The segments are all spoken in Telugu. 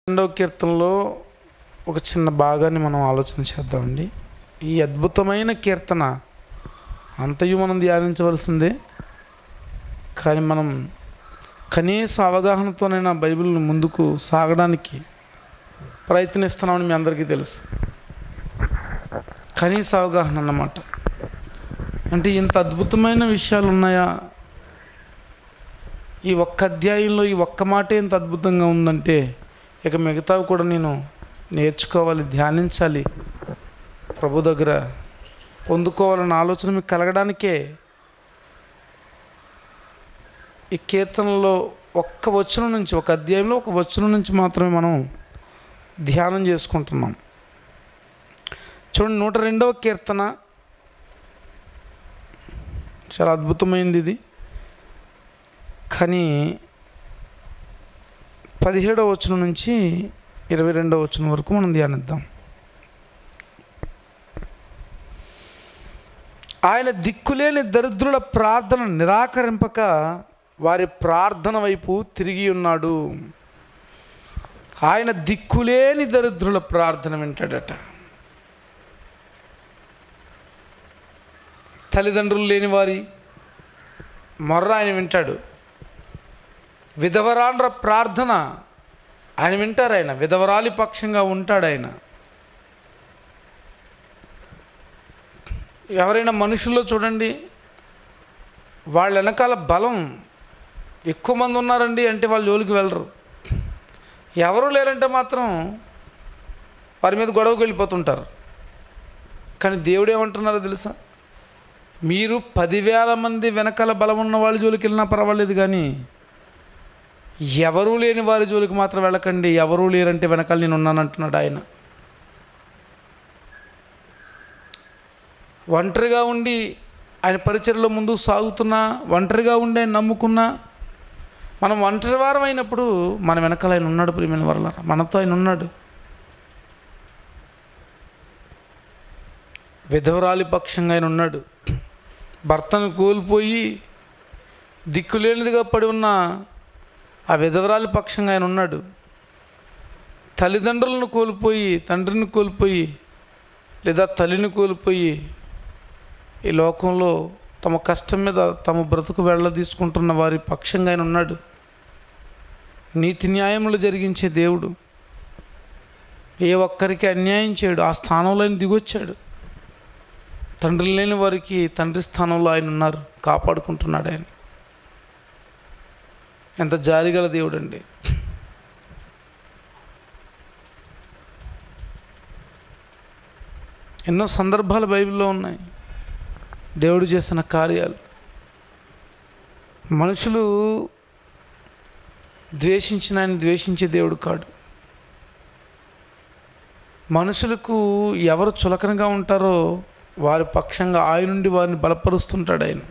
రెండవ కీర్తనలో ఒక చిన్న భాగాన్ని మనం ఆలోచన చేద్దామండి ఈ అద్భుతమైన కీర్తన అంతయు మనం ధ్యానించవలసిందే కానీ మనం కనీస అవగాహనతోనైనా బైబిల్ని ముందుకు సాగడానికి ప్రయత్నిస్తున్నామని మీ అందరికీ తెలుసు కనీస అవగాహన అన్నమాట అంటే ఇంత అద్భుతమైన విషయాలు ఉన్నాయా ఈ ఒక్క అధ్యాయంలో ఈ ఒక్క మాటే ఇంత అద్భుతంగా ఉందంటే ఇక మిగతావి కూడా నేను నేర్చుకోవాలి ధ్యానించాలి ప్రభు దగ్గర పొందుకోవాలన్న ఆలోచన మీకు కలగడానికే ఈ కీర్తనలో ఒక్క వచనం నుంచి ఒక అధ్యాయంలో ఒక వచనం నుంచి మాత్రమే మనం ధ్యానం చేసుకుంటున్నాం చూడండి నూట రెండవ కీర్తన చాలా అద్భుతమైంది ఇది కానీ పదిహేడవ వచనం నుంచి ఇరవై రెండవ వచనం వరకు మనం ధ్యానిద్దాం ఆయన దిక్కులేని దరిద్రుల ప్రార్థన నిరాకరింపక వారి ప్రార్థన వైపు తిరిగి ఉన్నాడు ఆయన దిక్కులేని దరిద్రుల ప్రార్థన వింటాడట తల్లిదండ్రులు లేని వారి మొర్ర ఆయన వింటాడు విధవరాండ్ర ప్రార్థన ఆయన వింటారు ఆయన విధవరాలి పక్షంగా ఉంటాడు ఆయన ఎవరైనా మనుషుల్లో చూడండి వాళ్ళ వెనకాల బలం ఎక్కువ మంది ఉన్నారండి అంటే వాళ్ళు జోలికి వెళ్ళరు ఎవరు లేరంటే మాత్రం వారి మీద గొడవకు వెళ్ళిపోతుంటారు కానీ దేవుడు ఏమంటున్నారో తెలుసా మీరు పదివేల మంది వెనకాల బలం ఉన్న వాళ్ళ జోలికి వెళ్ళినా పర్వాలేదు కానీ ఎవరూ లేని వారి జోలికి మాత్రం వెళ్ళకండి ఎవరూ లేరంటే వెనకాల నేను ఉన్నానంటున్నాడు ఆయన ఒంటరిగా ఉండి ఆయన పరిచయలో ముందుకు సాగుతున్నా ఒంటరిగా ఉండి ఆయన నమ్ముకున్నా మనం ఒంటరి వారం అయినప్పుడు మన వెనకాల ఆయన ఉన్నాడు ప్రియమైన వరల మనతో ఆయన ఉన్నాడు విధవరాలి పక్షంగా ఆయన ఉన్నాడు భర్తను కోల్పోయి దిక్కులేనిదిగా పడి ఉన్న ఆ విధవరాలి పక్షంగా ఆయన ఉన్నాడు తల్లిదండ్రులను కోల్పోయి తండ్రిని కోల్పోయి లేదా తల్లిని కోల్పోయి ఈ లోకంలో తమ కష్టం మీద తమ బ్రతుకు వెళ్ళ తీసుకుంటున్న వారి పక్షంగా ఆయన ఉన్నాడు నీతి న్యాయములు జరిగించే దేవుడు ఏ ఒక్కరికి అన్యాయం చేయడు ఆ స్థానంలో ఆయన దిగొచ్చాడు తండ్రి లేని వారికి తండ్రి స్థానంలో ఆయన ఉన్నారు కాపాడుకుంటున్నాడు ఆయన ఎంత జాలిగల దేవుడు అండి ఎన్నో సందర్భాలు బైబిల్లో ఉన్నాయి దేవుడు చేసిన కార్యాలు మనుషులు ద్వేషించిన ఆయన ద్వేషించే దేవుడు కాడు మనుషులకు ఎవరు చులకనగా ఉంటారో వారి పక్షంగా ఆయన నుండి వారిని బలపరుస్తుంటాడు ఆయన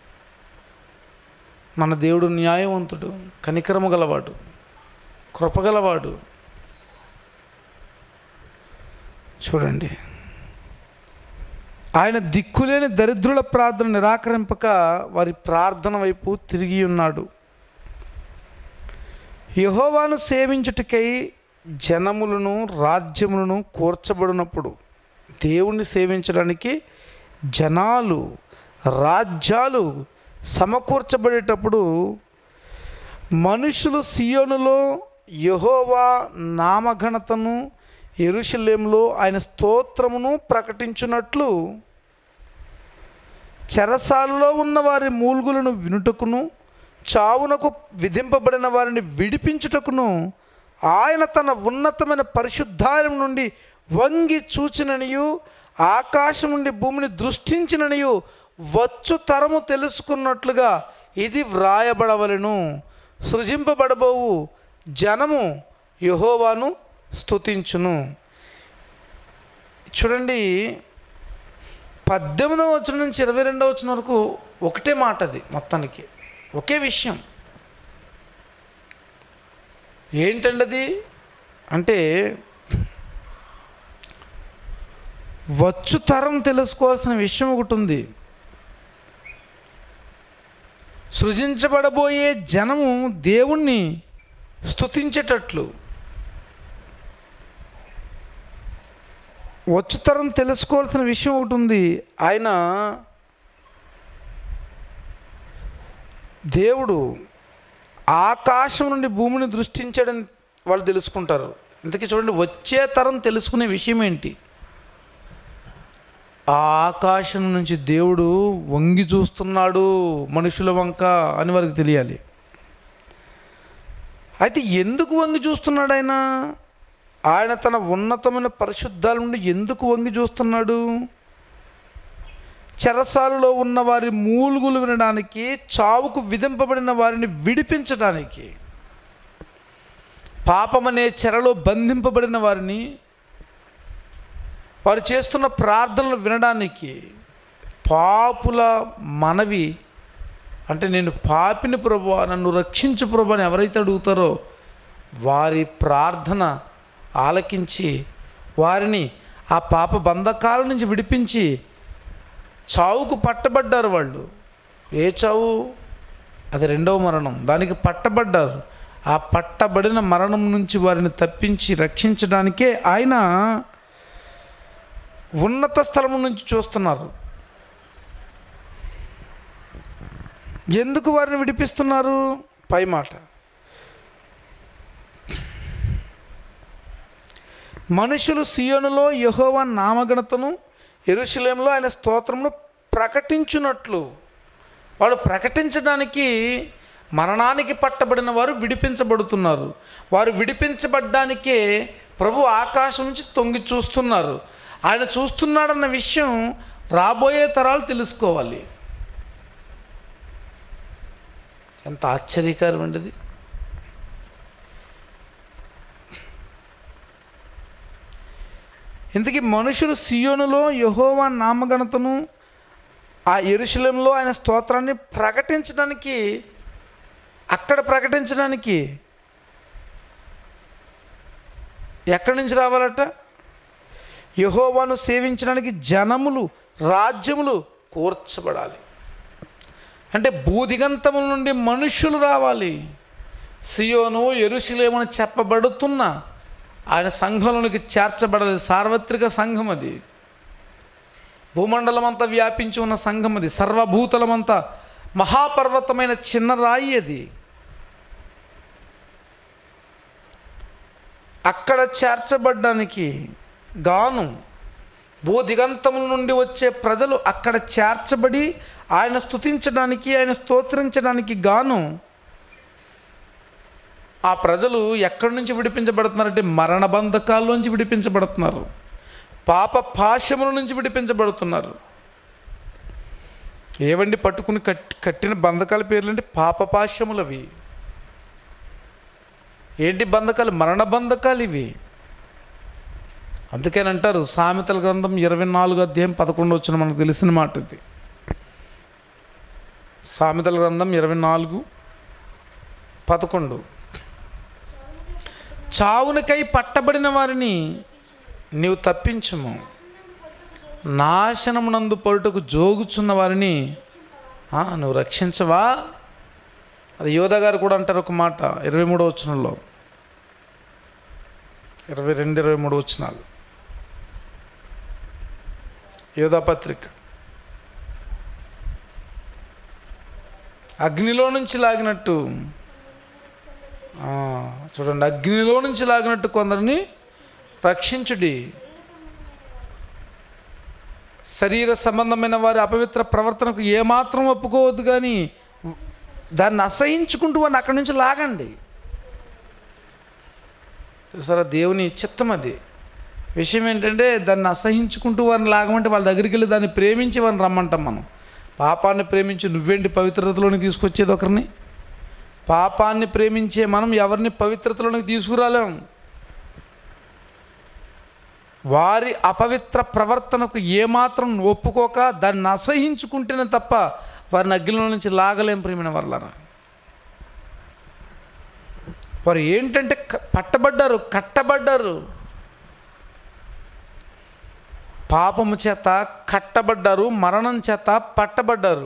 మన దేవుడు న్యాయవంతుడు కనికరము గలవాడు కృపగలవాడు చూడండి ఆయన దిక్కులేని దరిద్రుల ప్రార్థన నిరాకరింపక వారి ప్రార్థన వైపు తిరిగి ఉన్నాడు యహోవాను సేవించుటకై జనములను రాజ్యములను కూర్చబడినప్పుడు దేవుణ్ణి సేవించడానికి జనాలు రాజ్యాలు సమకూర్చబడేటప్పుడు మనుషులు సియోనులో యహోవా నామఘనతను ఎరుషలేంలో ఆయన స్తోత్రమును ప్రకటించున్నట్లు చెరసాలలో ఉన్న వారి మూల్గులను వినుటకును చావునకు విధింపబడిన వారిని విడిపించుటకును ఆయన తన ఉన్నతమైన పరిశుద్ధాలయం నుండి వంగి చూచిననియు ఆకాశం నుండి భూమిని దృష్టించిననియు వచ్చు తరము తెలుసుకున్నట్లుగా ఇది వ్రాయబడవలను సృజింపబడబోవు జనము యహోవాను స్తుతించును చూడండి పద్దెనిమిదవ వచనం నుంచి ఇరవై రెండవ వచనం వరకు ఒకటే మాట అది మొత్తానికి ఒకే విషయం ఏంటండి అది అంటే వచ్చు తరం తెలుసుకోవాల్సిన విషయం ఒకటి ఉంది సృజించబడబోయే జనము దేవుణ్ణి స్తుతించేటట్లు వచ్చుతరం తెలుసుకోవాల్సిన విషయం ఒకటి ఉంది ఆయన దేవుడు ఆకాశం నుండి భూమిని దృష్టించాడని వాళ్ళు తెలుసుకుంటారు ఇంతకీ చూడండి వచ్చే తరం తెలుసుకునే విషయం ఏంటి ఆ ఆకాశం నుంచి దేవుడు వంగి చూస్తున్నాడు మనుషుల వంక అని వారికి తెలియాలి అయితే ఎందుకు వంగి చూస్తున్నాడు ఆయన ఆయన తన ఉన్నతమైన పరిశుద్ధాల నుండి ఎందుకు వంగి చూస్తున్నాడు చెరసాలలో ఉన్న వారి మూలుగులు వినడానికి చావుకు విధింపబడిన వారిని విడిపించడానికి పాపమనే చెరలో బంధింపబడిన వారిని వారు చేస్తున్న ప్రార్థనలు వినడానికి పాపుల మనవి అంటే నేను పాపిని ప్రభు నన్ను రక్షించు ప్రభు అని ఎవరైతే అడుగుతారో వారి ప్రార్థన ఆలకించి వారిని ఆ పాప బంధకాల నుంచి విడిపించి చావుకు పట్టబడ్డారు వాళ్ళు ఏ చావు అది రెండవ మరణం దానికి పట్టబడ్డారు ఆ పట్టబడిన మరణం నుంచి వారిని తప్పించి రక్షించడానికే ఆయన ఉన్నత స్థలం నుంచి చూస్తున్నారు ఎందుకు వారిని విడిపిస్తున్నారు పై మాట మనుషులు సియోనులో యహోవా నామగణతను ఎరుశలేంలో ఆయన స్తోత్రమును ప్రకటించున్నట్లు వాళ్ళు ప్రకటించడానికి మరణానికి పట్టబడిన వారు విడిపించబడుతున్నారు వారు విడిపించబడ్డానికే ప్రభు ఆకాశం నుంచి తొంగి చూస్తున్నారు ఆయన చూస్తున్నాడన్న విషయం రాబోయే తరాలు తెలుసుకోవాలి ఎంత ఆశ్చర్యకరం అండి ఇది ఇంతకీ మనుషులు సియోనులో యహోవా నామగణతను ఆ ఎరుశలంలో ఆయన స్తోత్రాన్ని ప్రకటించడానికి అక్కడ ప్రకటించడానికి ఎక్కడి నుంచి రావాలట యహోవాను సేవించడానికి జనములు రాజ్యములు కూర్చబడాలి అంటే భూదిగంతముల నుండి మనుష్యులు రావాలి సియోను ఎరుశలేమని చెప్పబడుతున్న ఆయన సంఘంలోనికి చేర్చబడాలి సార్వత్రిక సంఘం అది భూమండలం అంతా వ్యాపించి ఉన్న సంఘం అది సర్వభూతలమంతా మహాపర్వతమైన చిన్న రాయి అది అక్కడ చేర్చబడ్డానికి గాను భూదిగంతముల నుండి వచ్చే ప్రజలు అక్కడ చేర్చబడి ఆయన స్తుతించడానికి ఆయన స్తోత్రించడానికి గాను ఆ ప్రజలు ఎక్కడి నుంచి విడిపించబడుతున్నారంటే మరణ బంధకాల్లోంచి విడిపించబడుతున్నారు పాప పాశముల నుంచి విడిపించబడుతున్నారు ఏవండి పట్టుకుని కట్ కట్టిన బంధకాల పేర్లంటే పాప పాశములవి ఏంటి బంధకాలు మరణ బంధకాలు ఇవి అందుకని అంటారు సామెతల గ్రంథం ఇరవై నాలుగు అధ్యాయం పదకొండు వచ్చిన మనకు తెలిసిన మాట ఇది సామెతల గ్రంథం ఇరవై నాలుగు పదకొండు చావునకై పట్టబడిన వారిని నీవు తప్పించము నాశనమునందు పొరుటకు జోగుచున్న వారిని ఆ, నువ్వు రక్షించవా అది యోధ గారు కూడా అంటారు ఒక మాట ఇరవై మూడో వచనంలో ఇరవై రెండు ఇరవై మూడు వచనాలు యోధా పత్రిక అగ్నిలో నుంచి లాగినట్టు ఆ, చూడండి అగ్నిలో నుంచి లాగినట్టు కొందరిని రక్షించుడి శరీర సంబంధమైన వారి అపవిత్ర ప్రవర్తనకు ఏమాత్రం ఒప్పుకోవద్దు కానీ దాన్ని అసహించుకుంటూ వాడిని అక్కడి నుంచి లాగండి చూసారా దేవుని చిత్తం అది విషయం ఏంటంటే దాన్ని అసహించుకుంటూ వారిని లాగమంటే వాళ్ళ దగ్గరికి వెళ్ళి దాన్ని ప్రేమించి వారిని రమ్మంటాం మనం పాపాన్ని ప్రేమించి నువ్వేంటి పవిత్రతలోనికి తీసుకొచ్చేది ఒకరిని పాపాన్ని ప్రేమించే మనం ఎవరిని పవిత్రతలోనికి తీసుకురాలేం వారి అపవిత్ర ప్రవర్తనకు ఏమాత్రం ఒప్పుకోక దాన్ని అసహించుకుంటేనే తప్ప వారిని అగ్నిలో నుంచి లాగలేం ప్రేమిన వర్లరా వారు ఏంటంటే క- పట్టబడ్డారు కట్టబడ్డారు పాపము చేత కట్టబడ్డారు మరణం చేత పట్టబడ్డారు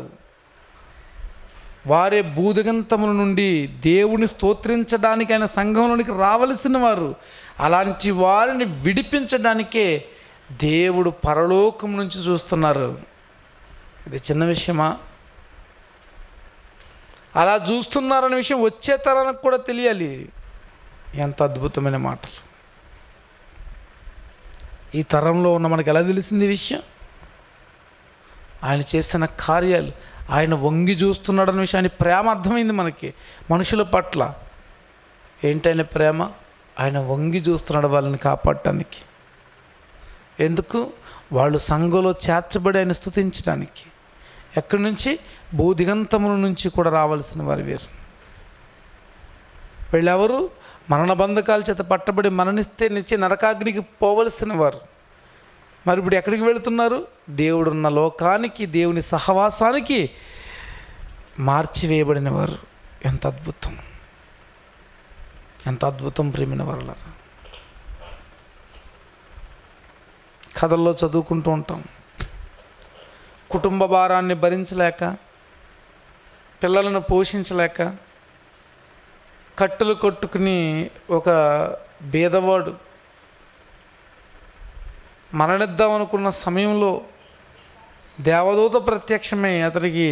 వారే భూదిగంతముల నుండి దేవుని స్తోత్రించడానికి ఆయన సంఘంలోనికి రావలసిన వారు అలాంటి వారిని విడిపించడానికే దేవుడు పరలోకం నుంచి చూస్తున్నారు ఇది చిన్న విషయమా అలా చూస్తున్నారనే విషయం వచ్చే తరానికి కూడా తెలియాలి ఎంత అద్భుతమైన మాటలు ఈ తరంలో ఉన్న మనకి ఎలా తెలిసింది ఈ విషయం ఆయన చేసిన కార్యాలు ఆయన వంగి చూస్తున్నాడన్న విషయం ఆయన ప్రేమ అర్థమైంది మనకి మనుషుల పట్ల ఏంటైన ప్రేమ ఆయన వంగి చూస్తున్నాడు వాళ్ళని కాపాడటానికి ఎందుకు వాళ్ళు సంఘంలో చేర్చబడి ఆయన స్థుతించడానికి ఎక్కడి నుంచి భూదిగంతముల నుంచి కూడా రావాల్సిన వారు వీరు వీళ్ళెవరు మరణ బంధకాల చేత పట్టబడి మరణిస్తే నిత్య నరకాగ్నికి పోవలసిన వారు మరి ఇప్పుడు ఎక్కడికి వెళుతున్నారు దేవుడున్న లోకానికి దేవుని సహవాసానికి మార్చివేయబడిన వారు ఎంత అద్భుతం ఎంత అద్భుతం ప్రేమిన వరల కథల్లో చదువుకుంటూ ఉంటాం కుటుంబ భారాన్ని భరించలేక పిల్లలను పోషించలేక కట్టెలు కొట్టుకుని ఒక బీదవాడు మరణిద్దాం అనుకున్న సమయంలో దేవదూత ప్రత్యక్షమై అతడికి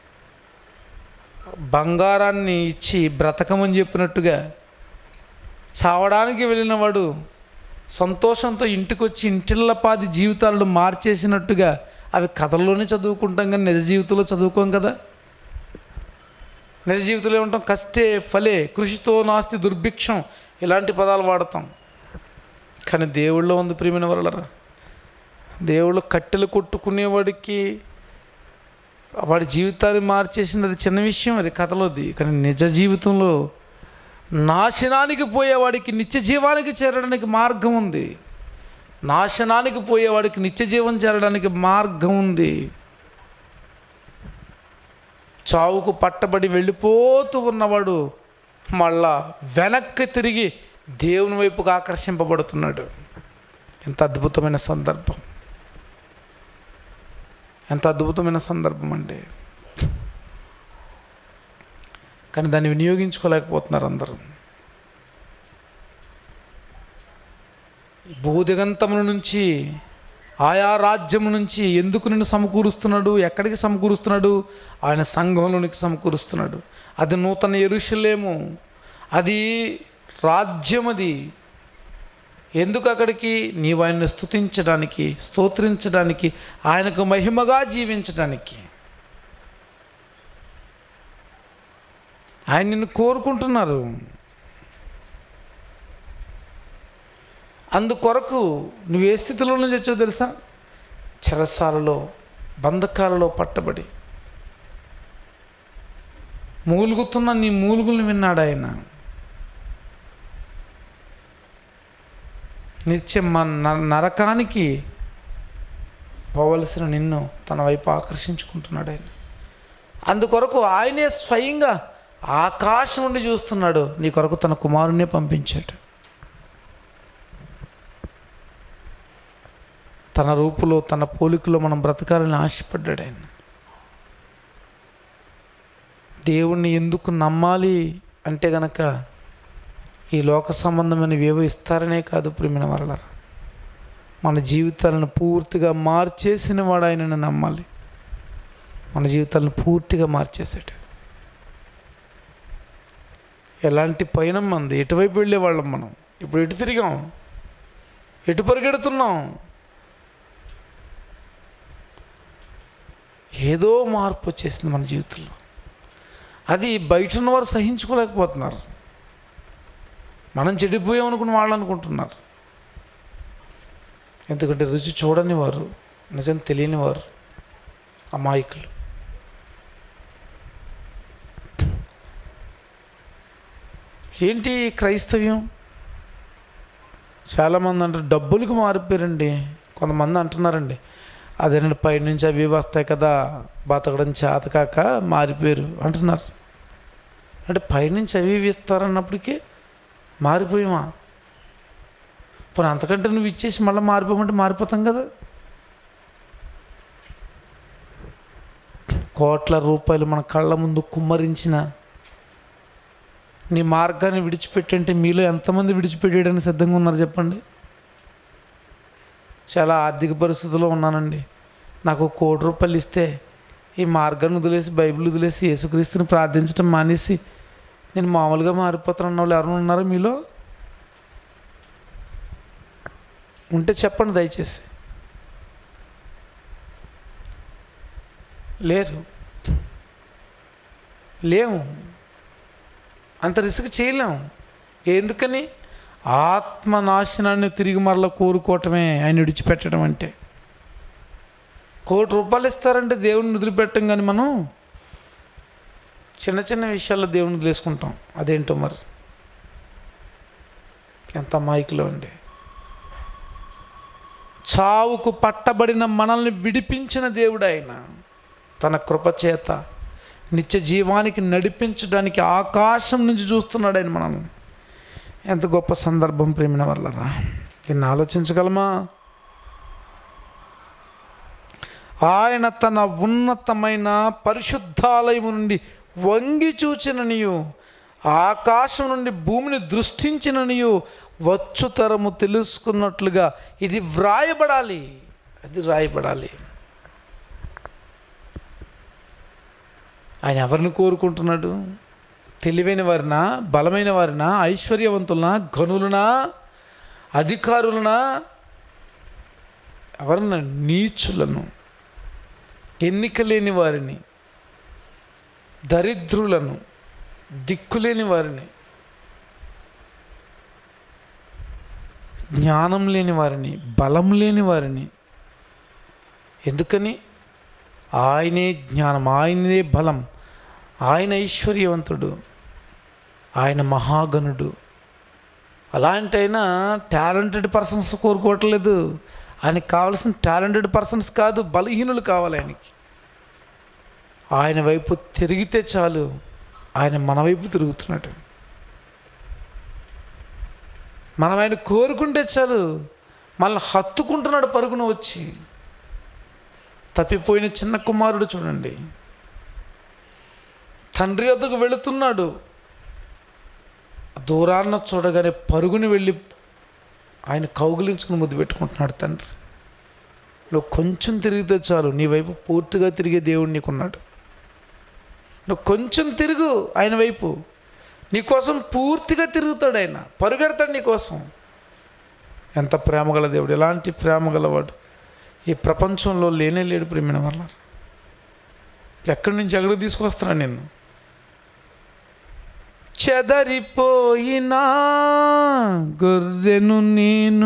బంగారాన్ని ఇచ్చి బ్రతకమని చెప్పినట్టుగా చావడానికి వెళ్ళిన వాడు సంతోషంతో ఇంటికి వచ్చి ఇంటిల్లపాది జీవితాలను మార్చేసినట్టుగా అవి కథల్లోనే చదువుకుంటాం కానీ నిజ జీవితంలో చదువుకోం కదా నిజ జీవితంలో ఏమంటాం కష్టే ఫలే కృషితో నాస్తి దుర్భిక్షం ఇలాంటి పదాలు వాడతాం కానీ దేవుళ్ళో ఉంది ప్రియమైన వరలరా దేవుళ్ళు కట్టెలు కొట్టుకునేవాడికి వాడి జీవితాన్ని మార్చేసింది అది చిన్న విషయం అది కథలోది కానీ నిజ జీవితంలో నాశనానికి పోయేవాడికి నిత్య జీవానికి చేరడానికి మార్గం ఉంది నాశనానికి పోయేవాడికి నిత్య జీవం చేరడానికి మార్గం ఉంది చావుకు పట్టబడి వెళ్ళిపోతూ ఉన్నవాడు మళ్ళా వెనక్కి తిరిగి దేవుని వైపుకు ఆకర్షింపబడుతున్నాడు ఎంత అద్భుతమైన సందర్భం ఎంత అద్భుతమైన సందర్భం అండి కానీ దాన్ని వినియోగించుకోలేకపోతున్నారు అందరూ భూదిగంతముల నుంచి ఆయా రాజ్యము నుంచి ఎందుకు నిన్ను సమకూరుస్తున్నాడు ఎక్కడికి సమకూరుస్తున్నాడు ఆయన సంఘంలోనికి సమకూరుస్తున్నాడు అది నూతన ఎరుషలేము అది రాజ్యం అది ఎందుకు అక్కడికి నీవు ఆయన్ని స్తుతించడానికి స్తోత్రించడానికి ఆయనకు మహిమగా జీవించడానికి ఆయన నిన్ను కోరుకుంటున్నారు అందుకొరకు నువ్వు ఏ స్థితిలో నుంచి వచ్చావు తెలుసా చెరసాలలో బంధకాలలో పట్టబడి మూలుగుతున్న నీ మూలుగులను విన్నాడు ఆయన నిత్యం మన న- నరకానికి పోవలసిన నిన్ను తన వైపు ఆకర్షించుకుంటున్నాడు ఆయన అందుకొరకు ఆయనే స్వయంగా ఆకాశం నుండి చూస్తున్నాడు నీ కొరకు తన కుమారుణ్ణే పంపించాడు తన రూపులో తన పోలికలో మనం బ్రతకాలని ఆశపడ్డాడు ఆయన దేవుణ్ణి ఎందుకు నమ్మాలి అంటే గనక ఈ లోక సంబంధమైనవి ఏవో ఇస్తారనే కాదు ప్రేమిన వల్ల మన జీవితాలను పూర్తిగా మార్చేసిన వాడు ఆయనను నమ్మాలి మన జీవితాలను పూర్తిగా మార్చేసాడు ఎలాంటి పైన మంది ఎటువైపు వెళ్ళేవాళ్ళం మనం ఇప్పుడు ఎటు తిరిగాం ఎటు పరిగెడుతున్నాం ఏదో మార్పు వచ్చేసింది మన జీవితంలో అది బయట ఉన్నవారు సహించుకోలేకపోతున్నారు మనం చెడిపోయాం అనుకుని వాళ్ళు అనుకుంటున్నారు ఎందుకంటే రుచి చూడని వారు నిజం తెలియని వారు అమాయకులు ఏంటి క్రైస్తవ్యం చాలామంది అంటారు డబ్బులకు మారిపోయారండి కొంతమంది అంటున్నారండి అదేనండి పైనుంచి అవి వస్తాయి కదా బతకడం చేతకాక మారిపోయారు అంటున్నారు అంటే పైనుంచి అవి ఇవి ఇస్తారన్నప్పటికీ మారిపోయామా పోనీ అంతకంటే నువ్వు ఇచ్చేసి మళ్ళీ మారిపోమంటే మారిపోతాం కదా కోట్ల రూపాయలు మన కళ్ళ ముందు కుమ్మరించిన నీ మార్గాన్ని విడిచిపెట్టంటే మీలో ఎంతమంది విడిచిపెట్టేయడానికి సిద్ధంగా ఉన్నారు చెప్పండి చాలా ఆర్థిక పరిస్థితుల్లో ఉన్నానండి నాకు ఒక కోటి రూపాయలు ఇస్తే ఈ మార్గాన్ని వదిలేసి బైబిల్ వదిలేసి యేసుక్రీస్తుని ప్రార్థించడం మానేసి నేను మామూలుగా మారిపోతాను అన్న వాళ్ళు ఎవరైనా ఉన్నారా మీలో ఉంటే చెప్పండి దయచేసి లేరు లేము అంత రిస్క్ చేయలేము ఎందుకని ఆత్మనాశనాన్ని తిరిగి మరలా కోరుకోవటమే ఆయన విడిచిపెట్టడం అంటే కోటి రూపాయలు ఇస్తారంటే దేవుడిని వదిలిపెట్టం కానీ మనం చిన్న చిన్న విషయాల్లో దేవుని వదిలేసుకుంటాం అదేంటో మరి ఎంత అమాయకులో అండి చావుకు పట్టబడిన మనల్ని విడిపించిన దేవుడు ఆయన తన కృపచేత నిత్య జీవానికి నడిపించడానికి ఆకాశం నుంచి చూస్తున్నాడు ఆయన మనల్ని ఎంత గొప్ప సందర్భం ప్రేమిన వల్లరా దీన్ని ఆలోచించగలమా ఆయన తన ఉన్నతమైన పరిశుద్ధాలయము నుండి వంగి చూచిననియు ఆకాశం నుండి భూమిని దృష్టించిననియు వచ్చు తరము తెలుసుకున్నట్లుగా ఇది వ్రాయబడాలి అది వ్రాయబడాలి ఆయన ఎవరిని కోరుకుంటున్నాడు తెలివైన వారినా బలమైన వారినా ఐశ్వర్యవంతులనా ఘనులనా అధికారులనా ఎవరన్నా నీచులను ఎన్నిక లేని వారిని దరిద్రులను దిక్కులేని వారిని జ్ఞానం లేని వారిని బలం లేని వారిని ఎందుకని ఆయనే జ్ఞానం ఆయనే బలం ఆయన ఐశ్వర్యవంతుడు ఆయన మహాగణుడు అలాంటి అయినా టాలెంటెడ్ పర్సన్స్ కోరుకోవట్లేదు ఆయనకి కావాల్సిన టాలెంటెడ్ పర్సన్స్ కాదు బలహీనులు కావాలి ఆయనకి ఆయన వైపు తిరిగితే చాలు ఆయన మన వైపు తిరుగుతున్నాడు మనం ఆయన కోరుకుంటే చాలు మనల్ని హత్తుకుంటున్నాడు పరుగున వచ్చి తప్పిపోయిన చిన్న కుమారుడు చూడండి తండ్రి వద్దకు వెళుతున్నాడు దూరాన్న చూడగానే పరుగుని వెళ్ళి ఆయన కౌగిలించుకుని ముద్దు పెట్టుకుంటున్నాడు తండ్రి నువ్వు కొంచెం తిరిగితే చాలు నీ వైపు పూర్తిగా తిరిగే దేవుడు నీకున్నాడు నువ్వు కొంచెం తిరుగు ఆయన వైపు నీకోసం పూర్తిగా తిరుగుతాడు ఆయన పరుగెడతాడు నీకోసం ఎంత ప్రేమగల దేవుడు ఎలాంటి ప్రేమ గలవాడు ఈ ప్రపంచంలో లేనే లేడు ప్రేమిన వల్ల ఎక్కడి నుంచి ఎక్కడికి తీసుకొస్తున్నాను నిన్ను చెదరిపోయినా గొర్రెను నేను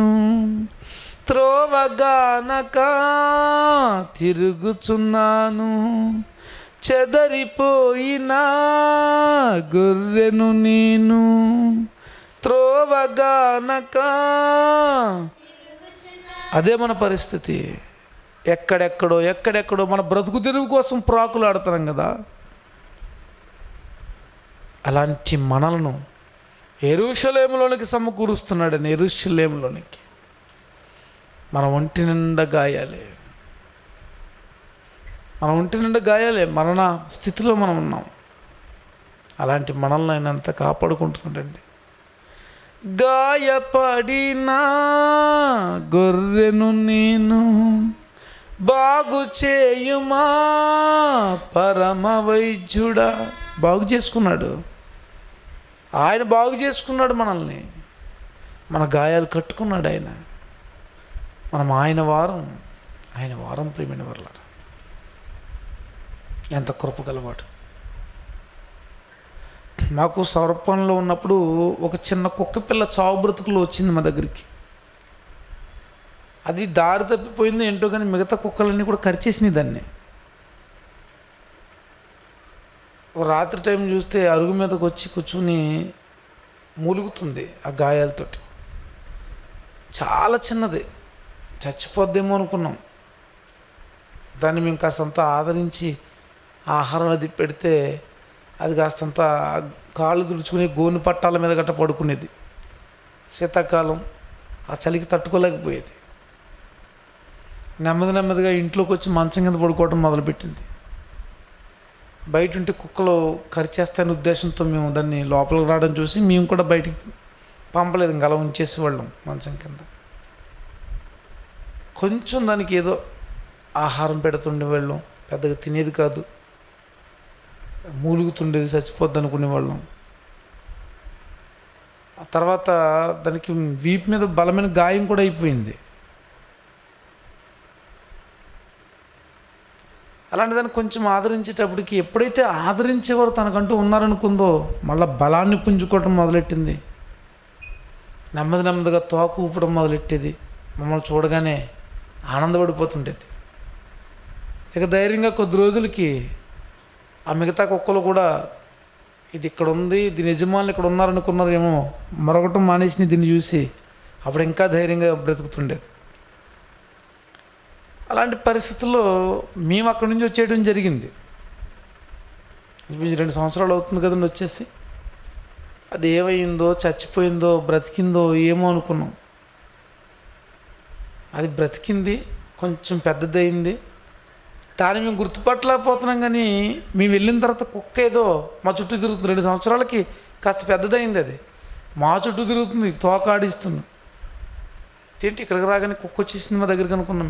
త్రోవగానక తిరుగుచున్నాను చెదరిపోయినా గొర్రెను నేను త్రోవగానక అదే మన పరిస్థితి ఎక్కడెక్కడో ఎక్కడెక్కడో మన బ్రతుకు తెరువు కోసం ప్రాకులు ఆడుతున్నాం కదా అలాంటి మనలను ఎరుషలేములోనికి సమకూరుస్తున్నాడని ఎరుషలేములోనికి మన ఒంటి నిండా గాయాలే మన ఒంటి నిండా గాయాలే మరణ స్థితిలో మనం ఉన్నాం అలాంటి మనల్ని ఆయన అంత కాపాడుకుంటున్నాడండి గాయపడిన గొర్రెను నేను బాగు చేయుమా పరమ వైద్యుడా బాగు చేసుకున్నాడు ఆయన బాగు చేసుకున్నాడు మనల్ని మన గాయాలు కట్టుకున్నాడు ఆయన మనం ఆయన వారం ఆయన వారం ప్రేమిన వర్ల ఎంత కృప గలవాడు మాకు సౌరప్పంలో ఉన్నప్పుడు ఒక చిన్న కుక్క పిల్ల చావు బ్రతుకులు వచ్చింది మా దగ్గరికి అది దారి తప్పిపోయింది ఏంటో కానీ మిగతా కుక్కలన్నీ కూడా కరిచేసినాయి దాన్ని ఓ రాత్రి టైం చూస్తే అరుగు మీదకి వచ్చి కూర్చుని మూలుగుతుంది ఆ గాయాలతోటి చాలా చిన్నది చచ్చిపోద్దేమో అనుకున్నాం దాన్ని మేము కాస్తంత ఆదరించి ఆహారం అది పెడితే అది కాస్తంత కాళ్ళు తుడుచుకుని గోను పట్టాల మీద గట్ట పడుకునేది శీతాకాలం ఆ చలికి తట్టుకోలేకపోయేది నెమ్మది నెమ్మదిగా ఇంట్లోకి వచ్చి మంచం కింద పడుకోవడం మొదలుపెట్టింది బయట ఉంటే కుక్కలు కరిచేస్తాయనే ఉద్దేశంతో మేము దాన్ని లోపలికి రావడం చూసి మేము కూడా బయటికి పంపలేదు ఇంకా అలా ఉంచేసేవాళ్ళం మంచం కింద కొంచెం దానికి ఏదో ఆహారం పెడుతుండే వాళ్ళం పెద్దగా తినేది కాదు మూలుగుతుండేది చచ్చిపోద్ది అనుకునేవాళ్ళం ఆ తర్వాత దానికి వీపు మీద బలమైన గాయం కూడా అయిపోయింది అలాంటి దాన్ని కొంచెం ఆదరించేటప్పటికి ఎప్పుడైతే ఆదరించేవారు తనకంటూ ఉన్నారనుకుందో మళ్ళీ బలాన్ని పుంజుకోవటం మొదలెట్టింది నెమ్మది నెమ్మదిగా తోక ఊపడం మొదలెట్టేది మమ్మల్ని చూడగానే ఆనందపడిపోతుండేది ఇక ధైర్యంగా కొద్ది రోజులకి ఆ మిగతా కుక్కలు కూడా ఇది ఇక్కడ ఉంది దీని యజమానులు ఇక్కడ ఉన్నారనుకున్నారేమో మరొకటి మానేసి దీన్ని చూసి అప్పుడు ఇంకా ధైర్యంగా బ్రతుకుతుండేది అలాంటి పరిస్థితుల్లో మేము అక్కడి నుంచి వచ్చేయడం జరిగింది ఇంచుమించు రెండు సంవత్సరాలు అవుతుంది కదండి వచ్చేసి అది ఏమైందో చచ్చిపోయిందో బ్రతికిందో ఏమో అనుకున్నాం అది బ్రతికింది కొంచెం పెద్దదయింది దాన్ని మేము గుర్తుపట్టలేకపోతున్నాం కానీ మేము వెళ్ళిన తర్వాత కుక్క ఏదో మా చుట్టూ తిరుగుతుంది రెండు సంవత్సరాలకి కాస్త పెద్దదయింది అది మా చుట్టూ తిరుగుతుంది తోక ఆడిస్తుంది ఏంటి ఇక్కడికి రాగానే కుక్క వచ్చేసింది మా దగ్గరికి అనుకున్నాం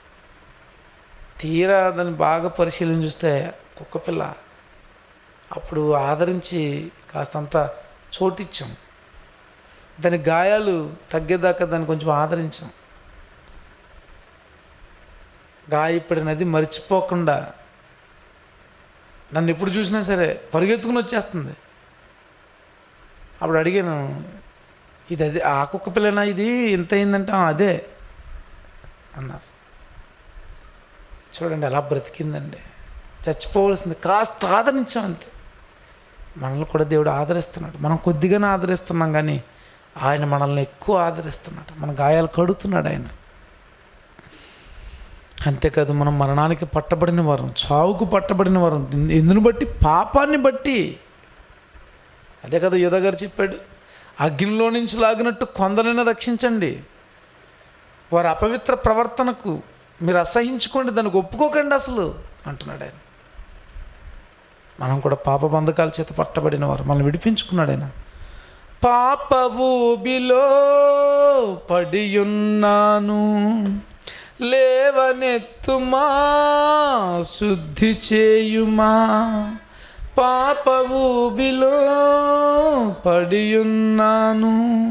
తీరా దాన్ని బాగా పరిశీలన చూస్తే కుక్క పిల్ల అప్పుడు ఆదరించి కాస్తంత చోటిచ్చాం దాని గాయాలు తగ్గేదాకా దాన్ని కొంచెం ఆదరించాం గాయపడినది మర్చిపోకుండా నన్ను ఎప్పుడు చూసినా సరే పరిగెత్తుకుని వచ్చేస్తుంది అప్పుడు అడిగాను ఇది అదే ఆ కుక్క పిల్లనా ఇది ఇంత అయిందంటే "ఆ, అదే అన్నారు చూడండి ఎలా బ్రతికిందండి చచ్చిపోవలసింది కాస్త ఆదరించాం అంతే మనల్ని కూడా దేవుడు ఆదరిస్తున్నాడు మనం కొద్దిగానే ఆదరిస్తున్నాం కానీ ఆయన మనల్ని ఎక్కువ ఆదరిస్తున్నాడు మన గాయాలు కడుతున్నాడు ఆయన అంతేకాదు మనం మరణానికి పట్టబడిన వారం చావుకు పట్టబడిన వారం ఎందును బట్టి పాపాన్ని బట్టి అదే కదా యుధ గారు చెప్పాడు అగ్నిలో నుంచి లాగినట్టు కొందరైనా రక్షించండి వారి అపవిత్ర ప్రవర్తనకు మీరు అసహించుకోండి దానికి ఒప్పుకోకండి అసలు అంటున్నాడు ఆయన మనం కూడా పాప బంధకాల చేత పట్టబడిన వారు మనల్ని విడిపించుకున్నాడు ఆయన పాప ఊబిలో పడియున్నాను లేవనెత్తుమా శుద్ధి చేయుమా పాప ఊబిలో పడియున్నాను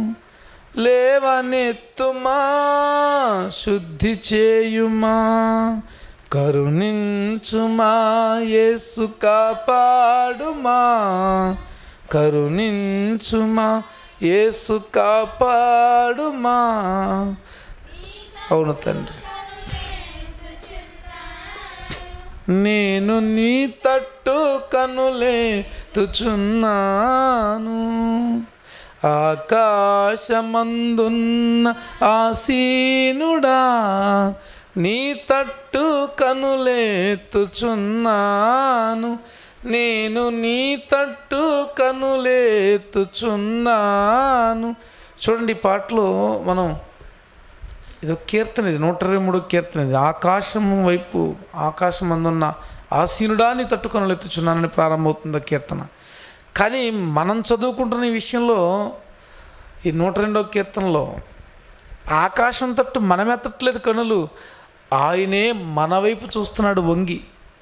లేవనెత్తుమా శుద్ధి చేయుమా కరుణించుమా యేసు కాపాడుమా కరుణించుమా యేసు కాపాడుమా అవును తండ్రి నేను నీ తట్టు కనులేతుచున్నాను ఆకాశమందున్న ఆసీనుడా నీ తట్టు కనులేతుచున్నాను నేను నీ తట్టు కనులేతుచున్నాను చూడండి ఈ పాటలో మనం ఇది కీర్తన ఇది నూట ఇరవై మూడో కీర్తన ఇది ఆకాశం వైపు ఆకాశం అందున్న ఆసీనుడాన్ని తట్టుకొని ఎత్తుచున్నానని ప్రారంభమవుతుంది ఆ కీర్తన కానీ మనం చదువుకుంటున్న ఈ విషయంలో ఈ నూట రెండో కీర్తనలో ఆకాశం తట్టు మనం ఎత్తట్లేదు కనులు ఆయనే మన వైపు చూస్తున్నాడు వంగి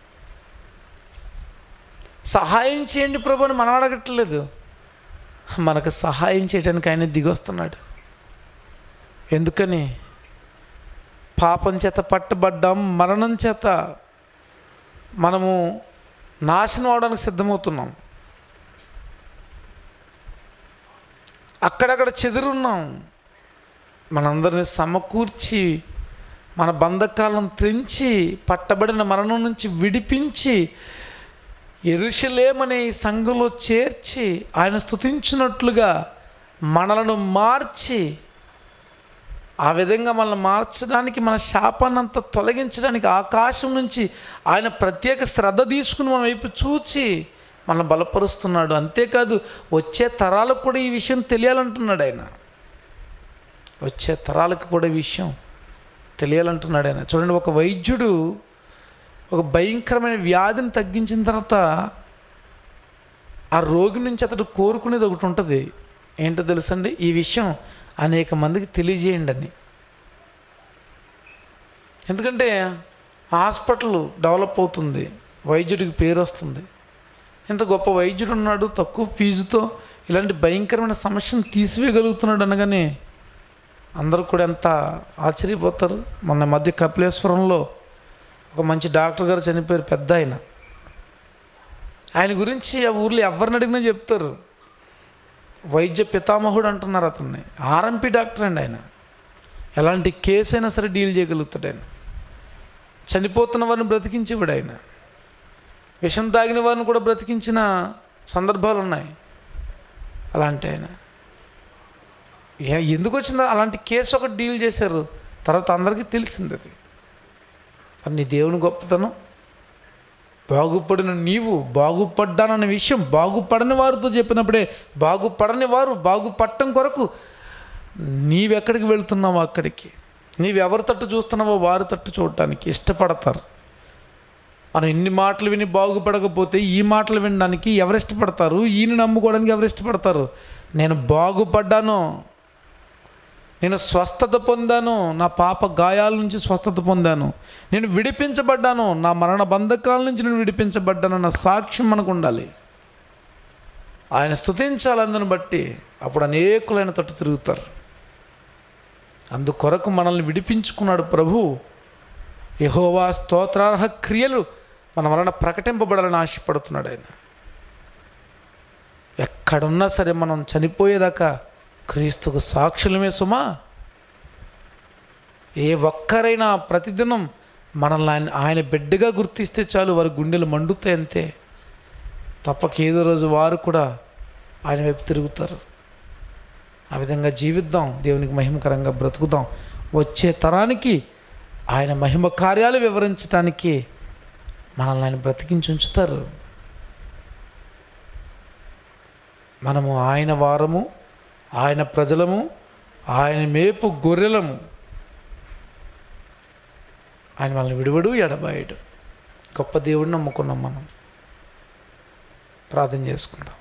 సహాయం చేయండి ప్రభు అని మనం అడగట్లేదు మనకు సహాయం చేయడానికి ఆయన దిగొస్తున్నాడు ఎందుకని పాపం చేత పట్టబడ్డాం మరణం చేత మనము నాశనం అవడానికి సిద్ధమవుతున్నాం అక్కడక్కడ చెదిరున్నాం మనందరిని సమకూర్చి మన బంధకాలను త్రెంచి పట్టబడిన మరణం నుంచి విడిపించి ఎరుషలేమనే ఈ సంఘంలో చేర్చి ఆయన స్తుతించినట్లుగా మనలను మార్చి ఆ విధంగా మనల్ని మార్చడానికి మన శాపాన్నంతా తొలగించడానికి ఆకాశం నుంచి ఆయన ప్రత్యేక శ్రద్ధ తీసుకుని మన వైపు చూచి మనల్ని బలపరుస్తున్నాడు అంతేకాదు వచ్చే తరాలకు కూడా ఈ విషయం తెలియాలంటున్నాడు ఆయన వచ్చే తరాలకు కూడా ఈ విషయం తెలియాలంటున్నాడు ఆయన చూడండి ఒక వైద్యుడు ఒక భయంకరమైన వ్యాధిని తగ్గించిన తర్వాత ఆ రోగి నుంచి అతడు కోరుకునేది ఒకటి ఉంటుంది ఏంటో తెలుసండి ఈ విషయం అనేక మందికి తెలియజేయండి అని ఎందుకంటే హాస్పిటల్ డెవలప్ అవుతుంది వైద్యుడికి పేరు వస్తుంది ఇంత గొప్ప వైద్యుడు ఉన్నాడు తక్కువ ఫీజుతో ఇలాంటి భయంకరమైన సమస్యను తీసివేయగలుగుతున్నాడు అనగానే అందరూ కూడా ఎంత ఆశ్చర్యపోతారు మొన్న మధ్య కపిలేశ్వరంలో ఒక మంచి డాక్టర్ గారు చనిపోయారు పెద్ద ఆయన ఆయన గురించి ఆ ఊర్లో ఎవరిని అడిగినా చెప్తారు వైద్య పితామహుడు అంటున్నారు అతన్ని ఆర్ఎంపీ డాక్టర్ అండి ఆయన ఎలాంటి కేసు అయినా సరే డీల్ చేయగలుగుతాడు ఆయన చనిపోతున్న వారిని బ్రతికించేవాడు ఆయన విషం తాగిన వారిని కూడా బ్రతికించిన సందర్భాలు ఉన్నాయి అలాంటి ఆయన ఏ- ఎందుకు వచ్చిందో అలాంటి కేసు ఒకటి డీల్ చేశారు తర్వాత అందరికీ తెలిసింది అది మరి నీ దేవుని గొప్పతనం బాగుపడిన నీవు బాగుపడ్డానన్న విషయం బాగుపడని వారితో చెప్పినప్పుడే బాగుపడని వారు బాగుపడటం కొరకు నీవెక్కడికి వెళ్తున్నావో అక్కడికి నీవెవరి తట్టు చూస్తున్నావో వారి తట్టు చూడటానికి ఇష్టపడతారు మనం ఇన్ని మాటలు విని బాగుపడకపోతే ఈ మాటలు వినడానికి ఎవరు ఇష్టపడతారు ఈయన నమ్ముకోవడానికి ఎవరు ఇష్టపడతారు నేను బాగుపడ్డాను నేను స్వస్థత పొందాను నా పాప గాయాల నుంచి స్వస్థత పొందాను నేను విడిపించబడ్డాను నా మరణ బంధకాల నుంచి నేను విడిపించబడ్డాను అన్న సాక్ష్యం మనకు ఉండాలి ఆయన స్తుతించాలి అందుని బట్టి అప్పుడు అనేకులైన తట్టు తిరుగుతారు అందుకొరకు మనల్ని విడిపించుకున్నాడు ప్రభు యహోవా స్తోత్రార్హ క్రియలు మన వలన ప్రకటింపబడాలని ఆశపడుతున్నాడు ఆయన ఎక్కడున్నా సరే మనం చనిపోయేదాకా క్రీస్తుకు సాక్షులమే సుమా ఏ ఒక్కరైనా ప్రతిదినం మనల్ని ఆయన ఆయన బిడ్డగా గుర్తిస్తే చాలు వారి గుండెలు మండుతాయి అంతే తప్పక ఏదో రోజు వారు కూడా ఆయన వైపు తిరుగుతారు ఆ విధంగా జీవిద్దాం దేవునికి మహిమకరంగా బ్రతుకుదాం వచ్చే తరానికి ఆయన మహిమ కార్యాలు వివరించడానికి మనల్ని ఆయన బ్రతికించి ఉంచుతారు మనము ఆయన వారము ఆయన ప్రజలము ఆయన మేపు గొర్రెలము ఆయన మనల్ని విడువడు ఎడబాయడు గొప్ప దేవుడిని నమ్ముకున్నాం మనం ప్రార్థన చేసుకుందాం